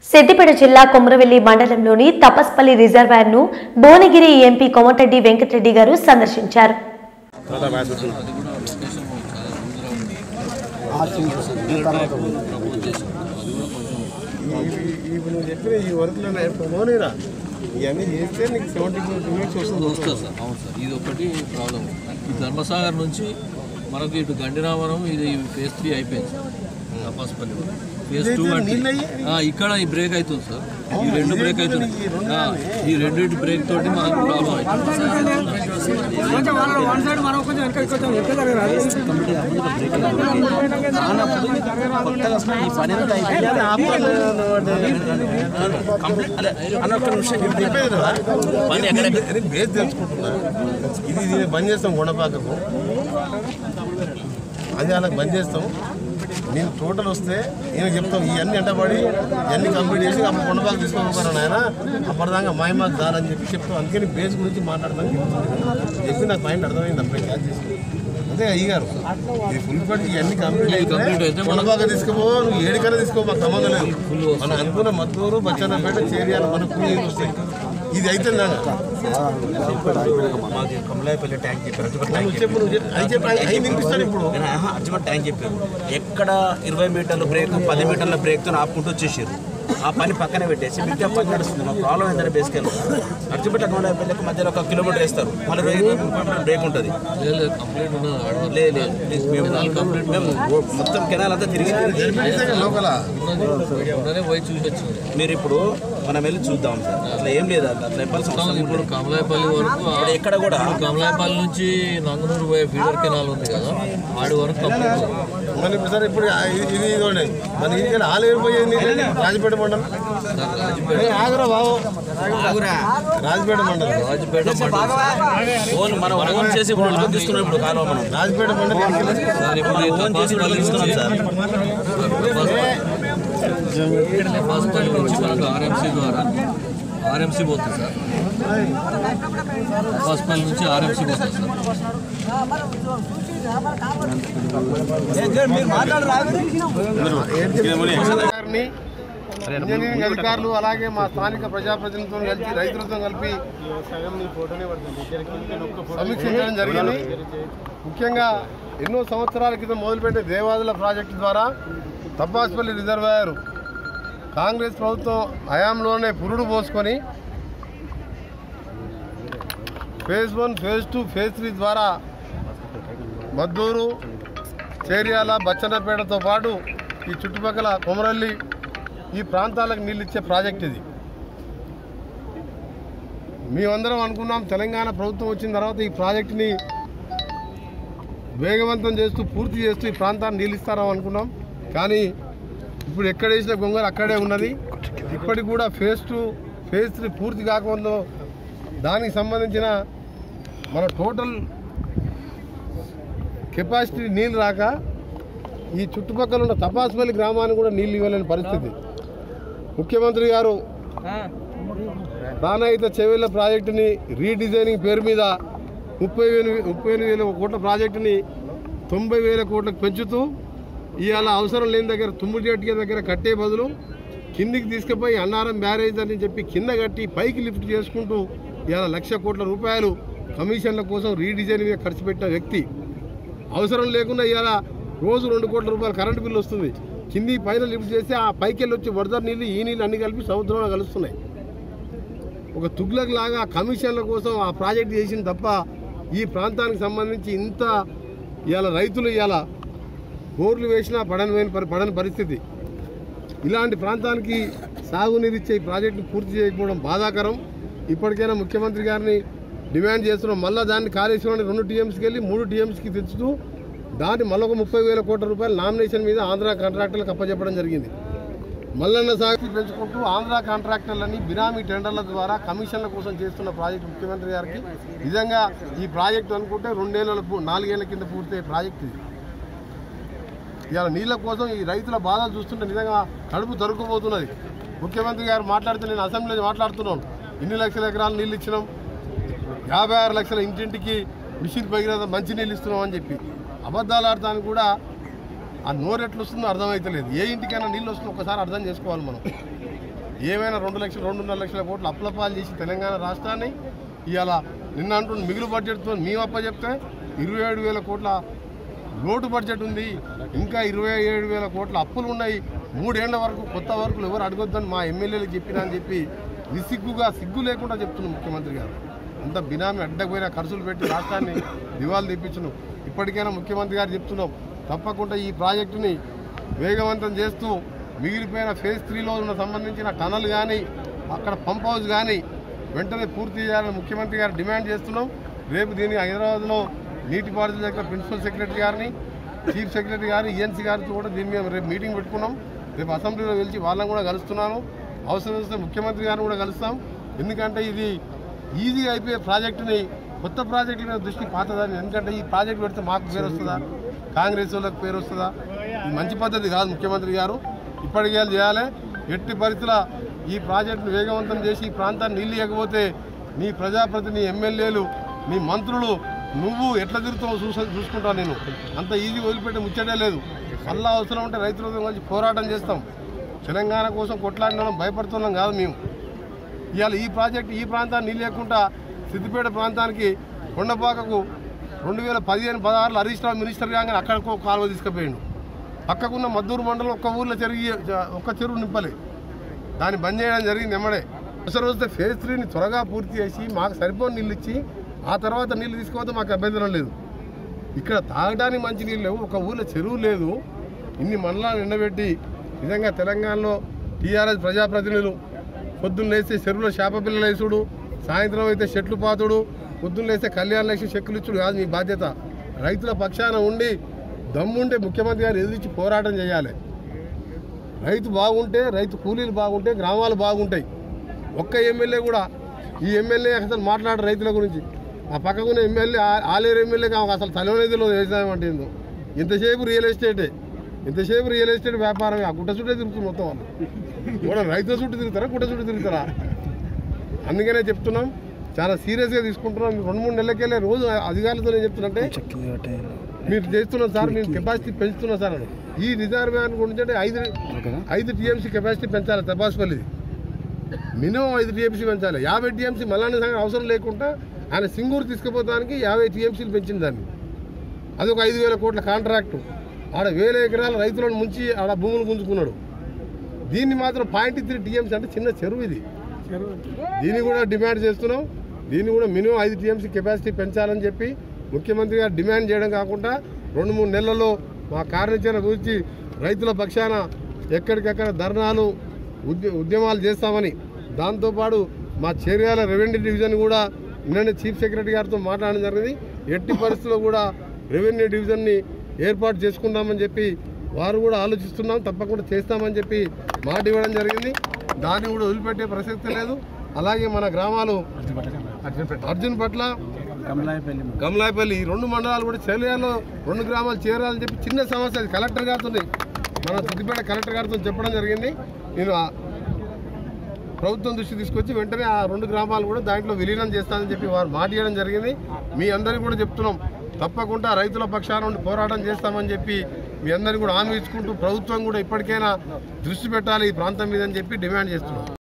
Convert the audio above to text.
సిద్దిపేట జిల్లా కొమరవెల్లి మండలంలోని తపస్పల్లి రిజర్వాయర్ ను భువనగిరి ఎంపీ కోమటిరెడ్డి వెంకటరెడ్డి గారు సందర్శించారు ఇప్పుడు నువ్వు చెప్పిన ఈ వర్క్లో పోనీరా ఇవన్నీ చేస్తే నీకు సెవెంటీ ఫైవ్ మినిట్స్ వస్తుంది వస్తుంది సార్ అవును సార్ ఇది ఒకటి ప్రాబ్లం ఈ ధర్మసాగర్ నుంచి మనకు ఇటు గండిరామరం ఇది ఫేజ్ త్రీ అయిపోయింది సార్ తపాసుపల్లి ఫేజ్ టూ ఇదైతే అంటే నీళ్ళు అయ్యి- ఆ, ఇక్కడ ఈ బ్రేక్ అవుతుంది సార్ ఈ రెండు బ్రేక్ అవుతుంది ఆ, ఈ రెండు బ్రేక్ తోటి మనకు ప్రాబ్లం అవుతుంది అని బేస్ తెలుసుకుంటున్నా ఇది దీన్ని బంద్ చేస్తాం గుణపాకకు అది అలా బంద్ చేస్తాం నేను టోటల్ వస్తే నేను చెప్తాం ఇవన్నీ ఎంటబడి ఇవన్నీ కంప్లీట్ చేసి అప్పుడు కొండపాక తీసుకోకపోతాను ఆయన అప్పటిదాకా మాయ మాకు దారని చెప్పి చెప్తాం అందుకని బేస్ గురించి మాట్లాడతాను చెప్తాను చెప్పి నాకు పాయింట్ అర్థమైంది అప్పుడే క్యాచ్ చేసి అంతే అయ్యారు ఇది ఫుల్ పట్టి ఇవన్నీ కంప్లీట్ కంప్లీట్ అయితే అయితే కొండపాక తీసుకోపో నువ్వు ఏడికైనా తీసుకో మాకు సంబంధం లేదు మనం అనుకున్న మద్దూరు బచ్చన్నపేట చేరియాల మన కూలి వస్తాయి ఇది అయితే మాది కమలాయపల్లి ట్యాంక్ చెప్పారు అర్జున్ నువ్వు చెప్పు నువ్వు చెప్పు అది చెప్పి అవి వినిపిస్తాను ఇప్పుడు అర్జున్ ట్యాంక్ చెప్పారు ఎక్కడ ఇరవై మీటర్ల బ్రేక్ పది మీటర్ల బ్రేక్తో ఆపుకుంటూ వచ్చేసారు ఆ పని పక్కనే పెట్టేసి మిగతా పని నడుస్తుంది మా ప్రాబ్లం ఏంటంటే బేసికల్ అర్జుపేట కమలాయపల్లికి మధ్యలో ఒక కిలోమీటర్ వేస్తారు మళ్ళీ ఇరవై ఇరవై మీటర్ల బ్రేక్ ఉంటుంది లేదు లేదు కంప్లీట్ ఉన్నది ఆడవాళ్ళు. లేదు లేదు ప్లీజ్ మేము కంప్లీట్ మేము మొత్తం కెనాల్ అంతా తిరిగి తిరిగి లోకల ఉన్నది ఉన్నదే పోయి చూసి వచ్చింది మీరు ఇప్పుడు మనం వెళ్ళి చూద్దాం సార్ అట్లా ఏం లేదు అట్లా ఇవ్వాల్సిన అవసరం ఇప్పుడు లేదు. కమలాయపల్లి వరకు ఆ- ఇప్పుడు ఎక్కడ కూడా ఇప్పుడు కమలాయపల్లి నుంచి నంగనూరు పోయే ఫీడర్ కెనాల్ ఉంది కదా ఆడి వరకు కంప్లీట్ ఉంది. మరి ఇప్పుడు సార్ ఇప్పుడు ఇది ఇది ఇదిగోండి మన ఇంటికి ఆలేరు పోయేది నీళ్ళు రాజపేట మండలం సార్ రాజపేట ఏ, ఆగరా బాబు రాజపేట మండలం రాజపేట మండలం ఫోన్ మనం ఫోన్ చేసి ఇప్పుడు లోన్ తీసుకున్నాం ఇప్పుడు కాలువ మనం రాజపేట మండలం ఎన్ని కిలో- సార్ ఇప్పుడు ఈ ఫోన్ చేసి ఇప్పుడు తీసుకున్నాం సార్ హాస్పిటల్ నుంచి మనకు ఆర్ఎంసీ ద్వారా ఆర్ఎంసీ పోతుంది సార్ హాస్పిటల్ నుంచి ఆర్ఎంసీ పోతుంది సార్ గారిని ఇంజనీరింగ్ అధికారులు అలాగే మా స్థానిక ప్రజాప్రతినిధులతో కలిసి రైతులతో కలిపి సమీక్షించడం జరిగింది ముఖ్యంగా ఎన్నో సంవత్సరాల క్రితం మొదలుపెట్టే దేవాదుల ప్రాజెక్టు ద్వారా తప్పాసుపల్లి రిజర్వాయర్ కాంగ్రెస్ ప్రభుత్వం హయాంలోనే పురుడు పోసుకొని phase one phase two phase three ద్వారా మద్దూరు చేర్యాల బచ్చన్నపేటతో పాటు ఈ చుట్టుపక్కల కొమరల్లి ఈ ప్రాంతాలకు నీళ్ళు ఇచ్చే ప్రాజెక్ట్ ఇది మేమందరం అనుకున్నాం తెలంగాణ ప్రభుత్వం వచ్చిన తర్వాత ఈ ప్రాజెక్టుని వేగవంతం చేస్తూ పూర్తి చేస్తూ ఈ ప్రాంతాన్ని నీళ్ళు ఇస్తారని అనుకున్నాం కానీ ఇప్పుడు ఎక్కడ వేసిన గొంగలు అక్కడే ఉన్నది ఇప్పటికి కూడా ఫేజ్ టూ ఫేజ్ త్రీ పూర్తి కాకుండా దానికి సంబంధించిన మన టోటల్ కెపాసిటీ నీళ్ళు రాక ఈ చుట్టుపక్కల ఉన్న తపాసుపల్లి గ్రామానికి కూడా నీళ్ళు ఇవ్వలేని పరిస్థితి ముఖ్యమంత్రి గారు ప్రాణహిత చెవెళ్ళ ప్రాజెక్టుని రీడిజైనింగ్ పేరు మీద ముప్పై వేలు ముప్పై ఎనిమిది వేల కోట్ల ప్రాజెక్టుని తొంభై వేల కోట్లకు పెంచుతూ ఇవాళ అవసరం లేని దగ్గర తుమ్మిడిగట్టిన దగ్గర కట్టే బదులు కిందికి తీసుకుపోయి అన్నారం బ్యారేజ్ అని చెప్పి కింద కట్టి పైకి లిఫ్ట్ చేసుకుంటూ ఇవాళ లక్ష కోట్ల రూపాయలు కమిషన్ల కోసం రీడిజైన్ మీద ఖర్చు పెట్టిన వ్యక్తి అవసరం లేకుండా ఇవాళ రోజు రెండు కోట్ల రూపాయల కరెంటు బిల్లు వస్తుంది కింది పైన లిఫ్ట్ చేస్తే ఆ పైకి వెళ్ళి వచ్చి వరద నీళ్ళు ఈ నీళ్ళు అన్ని కలిపి సముద్రంలో కలుస్తున్నాయి ఒక తుగ్లక్ లాగా కమిషన్ల కోసం ఆ ప్రాజెక్ట్ చేసింది తప్ప ఈ ప్రాంతానికి సంబంధించి ఇంత ఇవాళ రైతులు ఇవాళ బోర్లు వేసినా పడని పోయిన పరి- పడని పరిస్థితి ఇలాంటి ప్రాంతానికి సాగునీరిచ్చే ఈ ప్రాజెక్టును పూర్తి చేయకపోవడం బాధాకరం ఇప్పటికైనా ముఖ్యమంత్రి గారిని డిమాండ్ చేస్తున్నాం మళ్ళీ దాన్ని కాళేశ్వరాన్ని రెండు టీఎంసీకి వెళ్ళి మూడు టీఎంసీకి తెచ్చుతూ దాన్ని మళ్ళీ ఒక ముప్పై వేల కోట్ల రూపాయల నామినేషన్ మీద ఆంధ్ర కాంట్రాక్టర్లకు అప్పచెప్పడం జరిగింది మల్లన్న సాగు పెంచుకుంటూ ఆంధ్ర కాంట్రాక్టర్లని బినామీ టెండర్ల ద్వారా కమిషన్ల కోసం చేస్తున్న ప్రాజెక్టు ముఖ్యమంత్రి గారికి నిజంగా ఈ ప్రాజెక్టు అనుకుంటే రెండేళ్ల పూ- నాలుగేళ్ల కింద పూర్తయ్యే ప్రాజెక్ట్ ఇది ఇవాళ నీళ్ళ కోసం ఈ రైతుల బాధ చూస్తుంటే నిజంగా కడుపు దొరకబోతున్నది ముఖ్యమంత్రి గారు మాట్లాడితే నేను అసెంబ్లీలో మాట్లాడుతున్నాను ఇన్ని లక్షల ఎకరాలు నీళ్ళు ఇచ్చినాం యాభై ఆరు లక్షల ఇంటింటికి మిషన్ పగిన మంచి నీళ్ళు ఇస్తున్నాం అని చెప్పి అబద్ధాలు ఆడటానికి కూడా ఆ నోరు ఎట్లా వస్తుందో అర్థమైతలేదు ఏ ఇంటికైనా నీళ్ళు వస్తుందో ఒకసారి అర్థం చేసుకోవాలి మనం ఏమైనా రెండు లక్షలు రెండున్నర లక్షల కోట్లు అప్లపాలు చేసి తెలంగాణ రాష్ట్రాన్ని ఇవాళ నిన్న అంటున్న మిగులు బడ్జెట్తో మేము అప్ప చెప్తే ఇరవై ఏడు వేల కోట్ల లోటు బడ్జెట్ ఉంది ఇంకా ఇరవై ఏడు వేల కోట్ల అప్పులు ఉన్నాయి మూడేళ్ల వరకు కొత్త వరకు ఎవరు అడగొద్దని మా ఎమ్మెల్యేలకు చెప్పినా అని చెప్పి నిసిగ్గుగా సిగ్గు లేకుండా చెప్తున్నాం ముఖ్యమంత్రి గారు అంత బినామీ అడ్డపోయిన ఖర్చులు పెట్టి రాష్ట్రాన్ని దివాలు తెప్పించను ఇప్పటికైనా ముఖ్యమంత్రి గారు చెప్తున్నాం తప్పకుండా ఈ ప్రాజెక్టుని వేగవంతం చేస్తూ మిగిలిపోయిన ఫేజ్ త్రీలో ఉన్న సంబంధించిన టనల్ కానీ అక్కడ పంప్ హౌస్ కానీ వెంటనే పూర్తి చేయాలని ముఖ్యమంత్రి గారు డిమాండ్ చేస్తున్నాం రేపు దీన్ని హైదరాబాద్లో నీటిపారుదల శాఖ ప్రిన్సిపల్ సెక్రటరీ గారిని చీఫ్ సెక్రటరీ గారిని ఈఎన్సీ గారితో కూడా దీని మీద రేపు మీటింగ్ పెట్టుకున్నాం రేపు అసెంబ్లీలో పిలిచి వాళ్ళని కూడా కలుస్తున్నాను అవసరం వస్తే ముఖ్యమంత్రి గారిని కూడా కలుస్తాం ఎందుకంటే ఇది ఈజీగా అయిపోయే ప్రాజెక్టుని కొత్త ప్రాజెక్టుల మీద దృష్టి పాతదని ఎందుకంటే ఈ ప్రాజెక్ట్ పెడితే మాకు పేరు వస్తుందా కాంగ్రెస్ వాళ్ళకి పేరు వస్తుందా ఇది మంచి పద్ధతి కాదు ముఖ్యమంత్రి గారు ఇప్పటికే చేయాలి ఎట్టి పరిస్థితుల ఈ ప్రాజెక్టును వేగవంతం చేసి ఈ ప్రాంతాన్ని నీళ్ళు ఇవ్వకపోతే నీ ప్రజాప్రతిని ఎమ్మెల్యేలు నీ మంత్రులు నువ్వు ఎట్లా తిరుగుతావో చూస చూసుకుంటావు నేను అంత ఈజీ వదిలిపెట్టి ముచ్చటే లేదు మళ్ళా అవసరం ఉంటే రైతులతో కలిసి పోరాటం చేస్తాం తెలంగాణ కోసం కొట్లాడినాం భయపడుతున్నాం కాదు మేము ఇవాళ ఈ ప్రాజెక్ట్ ఈ ప్రాంతాన్ని నీళ్ళు లేకుండా సిద్దిపేట ప్రాంతానికి కొండపాకకు రెండు వేల పదిహేను పదహారులో హరీష్ రావు మినిస్టర్ కాగానే అక్కడికి ఒక కాలువ తీసుకుపోయిండు పక్కకున్న మద్దూరు మండలం ఒక్క ఊర్లో చెరువు ఒక్క చెరువు నింపలే దాన్ని బంద్ చేయడం జరిగింది ఎమ్మడే అసలు వస్తే ఫేజ్ త్రీని త్వరగా పూర్తి చేసి మాకు సరిపోని నీళ్ళు ఇచ్చి ఆ తర్వాత నీళ్ళు తీసుకోవద్దు మాకు అభ్యంతరం లేదు ఇక్కడ తాగడానికి మంచి నీళ్ళు లేవు ఒక ఊర్లో చెరువు లేదు ఇన్ని మండలాలు ఎండబెట్టి నిజంగా తెలంగాణలో టీఆర్ఎస్ ప్రజాప్రతినిధులు పొద్దున్న లేస్తే చెరువులో చేప పిల్లలు వేసుడు సాయంత్రం అయితే చెట్లు పాతుడు పొద్దున్న లేస్తే కళ్యాణ లక్ష్మి చెక్కులు ఇచ్చుడు కాదు మీ బాధ్యత రైతుల పక్షాన ఉండి దమ్ముంటే ముఖ్యమంత్రి గారు ఎదిరించి పోరాటం చేయాలి రైతు బాగుంటే రైతు కూలీలు బాగుంటే గ్రామాలు బాగుంటాయి ఒక్క ఎమ్మెల్యే కూడా ఈ ఎమ్మెల్యే అసలు మాట్లాడే రైతుల గురించి ఆ పక్కకున్న ఎమ్మెల్యే ఆ- ఆలేరు ఎమ్మెల్యే కావు అసలు తలవనేదిలో వ్యవసాయం అంటే ఏందో ఇంతసేపు రియల్ ఎస్టేటే ఇంతసేపు రియల్ ఎస్టేట్ వ్యాపారమే ఆ గుట్ట చుట్టే తిరుగుతుంది మొత్తం వాళ్ళు కూడా రైతుల చుట్టూ తిరుగుతారా గుట్ట చుట్టూ తిరుగుతారా అందుకనే చెప్తున్నాం చాలా సీరియస్గా తీసుకుంటున్నాం రెండు మూడు నెలలకెళ్ళే రోజు అధికారులతో నేను చెప్తున్నంటే మీరు చేస్తున్నాం సార్ మేము కెపాసిటీ పెంచుతున్నాం సార్ అని ఈ రిజర్వ్ వ్యాన్ గురించి అంటే ఐదు ఐదు టీఎంసీ కెపాసిటీ పెంచాలి తపాసుపల్లిది మినిమం ఐదు టీఎంసీ పెంచాలి యాభై టీఎంసీ మళ్ళీ సంగతి అవసరం లేకుండా ఆయన సింగూరు తీసుకుపోతానికి యాభై టీఎంసీలు పెంచింది దాన్ని అది ఒక ఐదు వేల కోట్ల కాంట్రాక్టు ఆడ వేల ఎకరాల రైతులను ముంచి ఆడ భూములు గుంజుకున్నాడు దీన్ని మాత్రం పాయింట్ త్రీ టీఎంసీ అంటే చిన్న చెరువు ఇది దీన్ని కూడా డిమాండ్ చేస్తున్నాం దీన్ని కూడా మినిమం ఐదు టీఎంసీ కెపాసిటీ పెంచాలని చెప్పి ముఖ్యమంత్రి గారు డిమాండ్ చేయడం కాకుండా రెండు మూడు నెలల్లో మా కార్యాచరణ గురించి రైతుల పక్షాన ఎక్కడికక్కడ ధర్నాలు ఉద్య ఉద్యమాలు చేస్తామని దాంతోపాటు మా చేర్యాల రెవెన్యూ డివిజన్ కూడా నిన్ననే చీఫ్ సెక్రటరీ గారితో మాట్లాడడం జరిగింది ఎట్టి పరిస్థితుల్లో కూడా రెవెన్యూ డివిజన్ని ఏర్పాటు చేసుకుందామని చెప్పి వారు కూడా ఆలోచిస్తున్నాం తప్పకుండా చేస్తామని చెప్పి మాట ఇవ్వడం జరిగింది దాన్ని కూడా వదిలిపెట్టే ప్రసక్తి లేదు అలాగే మన గ్రామాలు అర్జున్ పట్ల గమలాయపల్లి ఈ రెండు మండలాలు కూడా చేరియాలో రెండు గ్రామాలు చేరాలని చెప్పి చిన్న సమస్య అది కలెక్టర్ గారితో మన సిద్దిపేట కలెక్టర్ గారితో చెప్పడం జరిగింది నేను ఆ ప్రభుత్వం దృష్టి తీసుకొచ్చి వెంటనే ఆ రెండు గ్రామాలు కూడా దాంట్లో విలీనం చేస్తానని చెప్పి వారు మాట ఇవ్వడం జరిగింది మీ అందరికీ కూడా చెప్తున్నాం తప్పకుండా రైతుల పక్షాన ఉండి పోరాటం చేస్తామని చెప్పి మీ అందరికీ కూడా హామీ ఇచ్చుకుంటూ ప్రభుత్వం కూడా ఇప్పటికైనా దృష్టి పెట్టాలి ఈ ప్రాంతం మీద అని చెప్పి డిమాండ్ చేస్తున్నాం